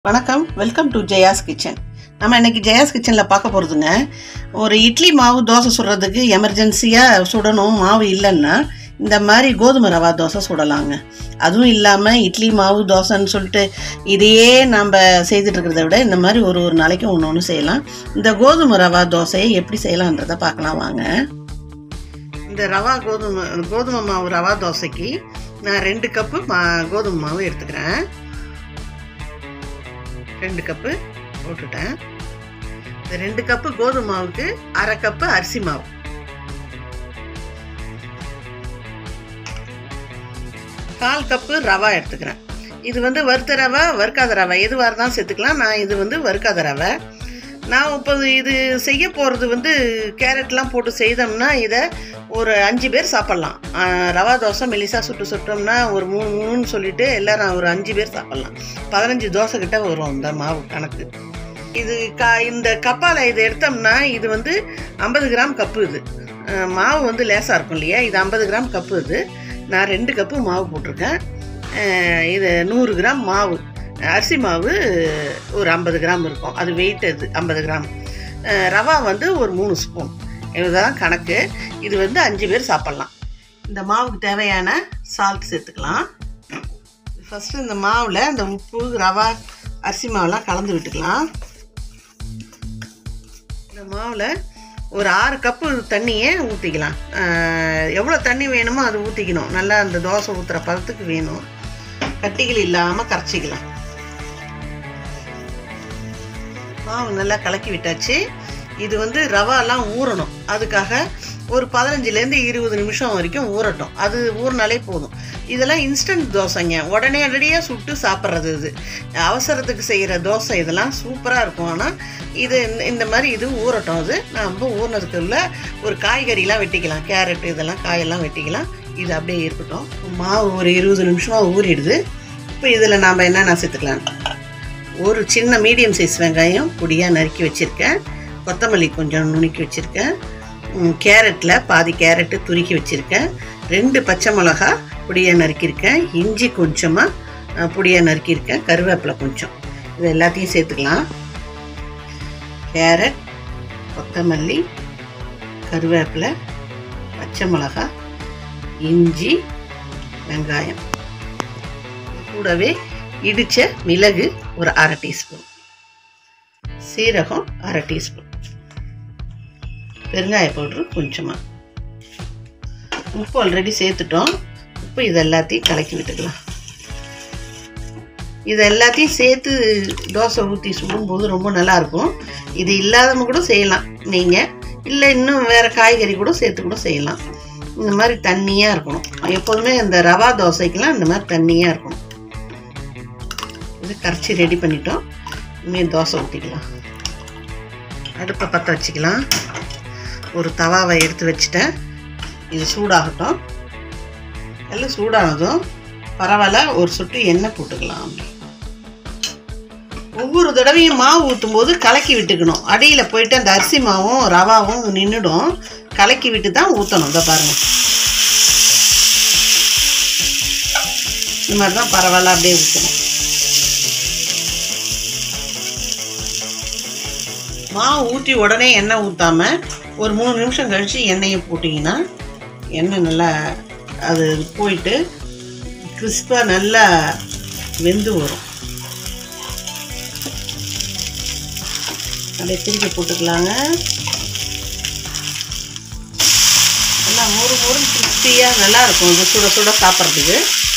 வணக்கம் welcome to Jaya's kitchen நம்ம இன்னைக்கு ஜெயாஸ் கிச்சனில் பார்க்க போகிறதுங்க ஒரு இட்லி மாவு தோசை சுடுறதுக்கு எமர்ஜென்சியாக சுடணும் மாவு இல்லைன்னா இந்த மாதிரி கோதுமை ரவா தோசை சுடலாங்க அதுவும் இல்லாமல் இட்லி மாவு தோசைன்னு சொல்லிட்டு இதையே நம்ம செய்துட்டு இருக்கிறத விட இந்த மாதிரி ஒரு ஒரு நாளைக்கு ஒன்று ஒன்று செய்யலாம் இந்த கோதுமை ரவா தோசையை எப்படி செய்யலான்றதை பார்க்கலாம் வாங்க இந்த ரவா கோதுமை கோதுமை மாவு ரவா தோசைக்கு நான் ரெண்டு கப்பு மா கோதுமை மாவு எடுத்துக்கிறேன் ரெண்டு கப்பு போட்டுட்டேன் இந்த ரெண்டு கப்பு கோதுமை மாவுக்கு அரை கப்பு அரிசி மாவு கால் கப்பு ரவா எடுத்துக்கிறேன் இது வந்து வறுத்த ரவை வறுக்காத ரவை எதுவாக இருந்தாலும் சேர்த்துக்கலாம் நான் இது வந்து வறுக்காத ரவை நான் இப்போ இது செய்ய போகிறது வந்து கேரட்லாம் போட்டு செய்தோம்னா இதை ஒரு அஞ்சு பேர் சாப்பிட்லாம் ரவா தோசை மெலிசா சுட்டு சுட்டோம்னா ஒரு மூணு மூணுன்னு சொல்லிட்டு எல்லாரும் ஒரு அஞ்சு பேர் சாப்பிட்லாம் பதினஞ்சு தோசை கிட்ட வரும் இந்த மாவு கணக்கு இது க இந்த கப்பால் இது எடுத்தோம்னா இது வந்து ஐம்பது கிராம் கப்பு இது அஹ் மாவு வந்து லேசாக இருக்கும் இல்லையா இது ஐம்பது கிராம் கப்பு இது நான் ரெண்டு கப்பு மாவு போட்டிருக்கேன் அஹ் இது நூறு கிராம் மாவு அரிசி மாவு ஒரு ஐம்பது கிராம் இருக்கும் அது வெயிட் அது ஐம்பது கிராம் அஹ் ரவா வந்து ஒரு மூணு ஸ்பூன் இதுதான் கணக்கு இது வந்து அஞ்சு பேர் சாப்பிட்லாம் இந்த மாவுக்கு தேவையான சால்ட் சேர்த்துக்கலாம் ஃபஸ்ட்டு இந்த மாவில் இந்த உப்பு ரவா அரிசி மாவுலாம் கலந்து விட்டுக்கலாம் இந்த மாவில் ஒரு ஆறு கப்பு தண்ணியை ஊற்றிக்கலாம் எவ்வளோ தண்ணி வேணுமோ அது ஊற்றிக்கணும் நல்லா அந்த தோசை ஊற்றுற பதத்துக்கு வேணும் கட்டிகள் இல்லாமல் கரைச்சிக்கலாம் மாவு நல்லா கலக்கி விட்டாச்சு இது வந்து ரவாலாம் ஊறணும் அதுக்காக ஒரு பதினஞ்சுலேருந்து இருபது நிமிஷம் வரைக்கும் ஊறட்டும் அது ஊறினாலே போதும் இதெல்லாம் இன்ஸ்டன்ட் தோசைங்க உடனே ரெடியாக சுட்டு சாப்பிட்றது இது அவசரத்துக்கு செய்கிற தோசை இதெல்லாம் சூப்பராக இருக்கும் ஆனால் இது இந்த- இந்த மாதிரி இது ஊறட்டும் அது நம்ம ஊறினதுக்குள்ள ஒரு காய்கறிலாம் வெட்டிக்கலாம் கேரட் இதெல்லாம் காயெல்லாம் வெட்டிக்கலாம் இது அப்படியே இருக்கட்டும் மாவு ஒரு இருபது நிமிஷமாக ஊறிடுது இப்போ இதில் நாம் என்னென்ன சேர்த்துக்கலாம் ஒரு சின்ன மீடியம் சைஸ் வெங்காயம் பொடியாக நறுக்கி வச்சுருக்கேன் கொத்தமல்லி கொஞ்சம் நுணுக்கி வச்சுருக்கேன் கேரட்டில் பாதி கேரட்டு துருக்கி வச்சுருக்கேன் ரெண்டு பச்சை மிளகா பொடியாக நறுக்கியிருக்கேன் இஞ்சி கொஞ்சமாக பொடியாக நறுக்கியிருக்கேன் கருவேப்பிலை கொஞ்சம் இது எல்லாத்தையும் சேர்த்துக்கலாம் கேரட் கொத்தமல்லி கருவேப்பிலை பச்சை மிளகா இஞ்சி வெங்காயம் இது கூடவே இடித்த மிளகு ஒரு அரை டீஸ்பூன் சீரகம் அரை டீஸ்பூன் பெருங்காய பவுட்ரு கொஞ்சமாக உப்பு ஆல்ரெடி சேர்த்துட்டோம் உப்பு இது எல்லாத்தையும் கலக்கி விட்டுக்கலாம் இது எல்லாத்தையும் சேர்த்து தோசை ஊற்றி சுடும்போது ரொம்ப நல்லாயிருக்கும் இது இல்லாதவங்க கூட செய்யலாம் நீங்கள் இல்லை இன்னும் வேறு காய்கறி கூட சேர்த்து கூட செய்யலாம் இந்த மாதிரி தண்ணியாக இருக்கணும் எப்போதுமே இந்த ரவா தோசைக்கெலாம் இந்த மாதிரி தண்ணியாக இருக்கணும் இது கரைச்சி ரெடி பண்ணிட்டோம் இனிமேல் தோசை ஊற்றிக்கலாம் அடுப்பை பற்ற வச்சுக்கலாம் ஒரு தவாவை எடுத்து வச்சுட்டேன் இது சூடாகட்டும் எல்லாம் சூடானதும் பரவாயில்ல ஒரு சொட்டு எண்ணெய் போட்டுக்கலாம் ஒவ்வொரு தடவையும் மாவு ஊற்றும் போது கலக்கி விட்டுக்கணும் அடியில் போயிட்டு அந்த அரிசி மாவும் ரவாவும் நின்றுடும் கலக்கி விட்டு தான் ஊற்றணும் இதை பாருங்கள் இந்த மாதிரி தான் பரவாயில்ல அப்படியே ஊற்றணும் மாவு ஊற்றி உடனே எண்ணெய் ஊற்றாம ஒரு மூணு நிமிஷம் கழித்து எண்ணெயை போட்டிங்கன்னா எண்ணெய் நல்லா அது போயிட்டு கிறிஸ்பாக நல்லா வெந்து வரும் அப்படியே திருப்பி போட்டுக்கலாங்க நல்லா மொறு மொறு கிறிஸ்பியாக நல்லா இருக்கும் இது சுட சுட சாப்பிட்றதுக்கு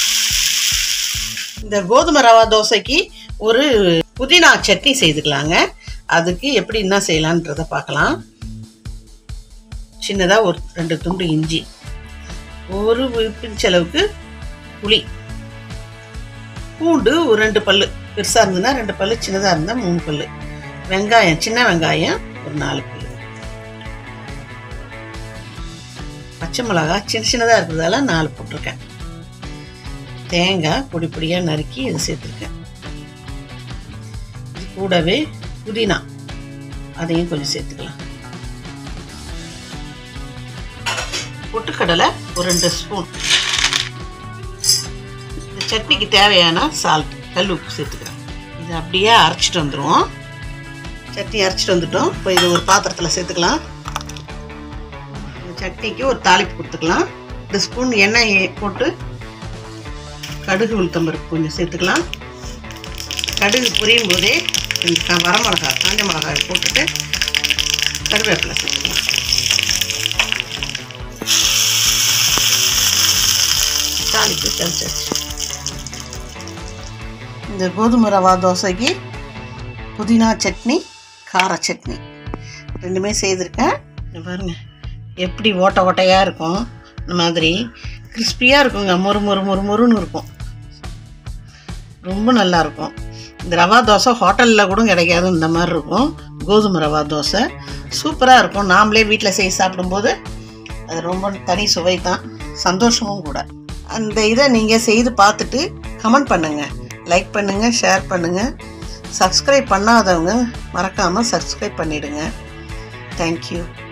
இந்த கோதுமை ரவா தோசைக்கு ஒரு புதினா சட்னி செய்துக்கலாங்க அதுக்கு எப்படி என்ன செய்யலான்றத பார்க்கலாம் சின்னதாக ஒரு ரெண்டு துண்டு இஞ்சி ஒரு பிஞ்சளவுக்கு புளி பூண்டு ஒரு ரெண்டு பல்லு பெருசாக இருந்ததுன்னா ரெண்டு பல்லு சின்னதாக இருந்தால் மூணு பல்லு வெங்காயம் சின்ன வெங்காயம் ஒரு நாலு பல்லு பச்சை மிளகா சின்ன சின்னதாக இருக்கிறதால நாலு போட்டிருக்கேன் தேங்காய் பொடி பொடியாக நறுக்கி இது சேர்த்துருக்கேன் இது கூடவே புதினா அதையும் கொஞ்சம் சேர்த்துக்கலாம் பொட்டுக்கடலை ஒரு ரெண்டு ஸ்பூன் இந்த சட்னிக்கு தேவையான சால்ட் கல் உப்பு சேர்த்துக்கிறேன் இது இதை அப்படியே அரைச்சிட்டு வந்துடுவோம் சட்னி அரைச்சிட்டு வந்துட்டோம் இப்போ இது ஒரு பாத்திரத்தில் சேர்த்துக்கலாம் இந்த சட்னிக்கு ஒரு தாளிப்பு கொடுத்துக்கலாம் இந்த ஸ்பூன் எண்ணெய் போட்டு கடுகு உளுத்தம்பருப்பு கொஞ்சம் சேர்த்துக்கலாம் கடுகு புரியும் போதே இந்த வரமிளகா காஞ்ச மிளகாய் போட்டுட்டு கருவேப்பிலை சேர்த்துக்கலாம் தாளிப்பு தெளிச்சாச்சு இந்த கோதுமை ரவா தோசைக்கு புதினா சட்னி கார சட்னி ரெண்டுமே செய்திருக்கேன் இங்க பாருங்க எப்படி ஓட்டை ஓட்டையாக இருக்கும் இந்த மாதிரி கிறிஸ்பியாக இருக்குங்க மொறு மொறு மொறு மொறுன்னு இருக்கும் ரொம்ப நல்லா இருக்கும் இந்த ரவா தோசை ஹோட்டலில் கூட கிடைக்காது இந்த மாதிரி இருக்கும் கோதுமை ரவா தோசை சூப்பராக இருக்கும் நாமளே வீட்டில் செய்து சாப்பிடும்போது அது ரொம்ப தனி சுவை தான் சந்தோஷமும் கூட அந்த இதை நீங்கள் செய்து பார்த்துட்டு கமெண்ட் பண்ணுங்கள் லைக் பண்ணுங்கள் ஷேர் பண்ணுங்கள் சப்ஸ்கிரைப் பண்ணாதவங்க மறக்காமல் சப்ஸ்கிரைப் பண்ணிவிடுங்க தேங்க்யூ